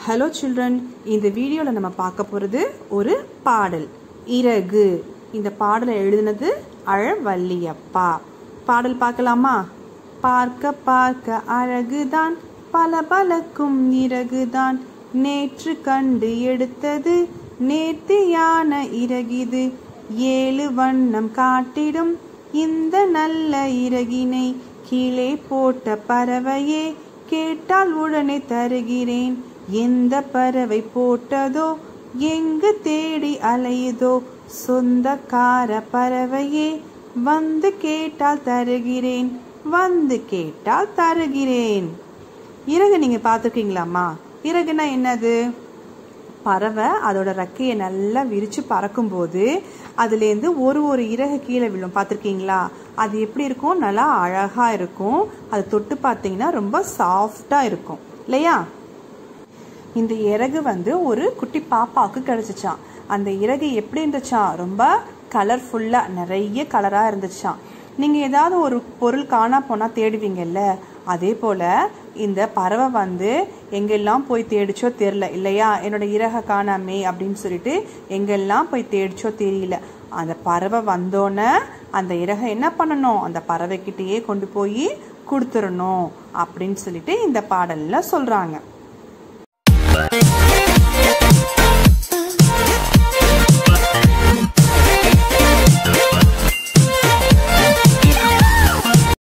hello children இந்த வீடியோவில் நம்ம பார்க்க போகிறது ஒரு பாடல் இறகு இந்த பாடலை எழுதினது அழவல்லியப்பா பாடல் பார்க்கலாமா பார்க்க பார்க்க அழகுதான் பல பலக்கும் இறகுதான் நேற்று கண்டு எடுத்தது நேர்த்தியான இறகிது ஏழு வண்ணம் காட்டிடும் இந்த நல்ல இறகினை கீழே போட்ட பறவையே கேட்டால் உடனே தருகிறேன் எந்த பறவை போட்டதோ எங்கு தேடி அலையுதோ சொந்தக்கார பறவையே வந்து கேட்டால் தருகிறேன் வந்து கேட்டால் தருகிறேன் இறகு நீங்க பார்த்துருக்கீங்களாம்மா இறகுனா என்னது பறவை அதோட ரெக்கையை நல்லா விரிச்சு பறக்கும்போது அதுலேருந்து ஒரு ஒரு இறகு கீழே விழும் பார்த்துருக்கீங்களா அது எப்படி இருக்கும் நல்லா அழகா இருக்கும் அது தொட்டு பார்த்தீங்கன்னா ரொம்ப சாஃப்டா இருக்கும் இல்லையா இந்த இறகு வந்து ஒரு குட்டி பாப்பாவுக்கு கிடைச்சிச்சான் அந்த இறகு எப்படி இருந்துச்சான் ரொம்ப கலர்ஃபுல்லா நிறைய கலரா இருந்துச்சான் நீங்க ஏதாவது ஒரு பொருள் காணா போனா தேடுவீங்கல்ல அதே போல இந்த பறவை வந்து எங்கெல்லாம் போய் தேடிச்சோ தெரியல இல்லையா என்னோட இறக காணாமே அப்படின்னு சொல்லிட்டு எங்கெல்லாம் போய் தேடிச்சோ தெரியல அந்த பறவை வந்தோன்னே அந்த இறகை என்ன பண்ணணும் அந்த பறவைக்கிட்டேயே கொண்டு போய் கொடுத்துடணும் அப்படின்னு சொல்லிட்டு இந்த பாடல்ல சொல்றாங்க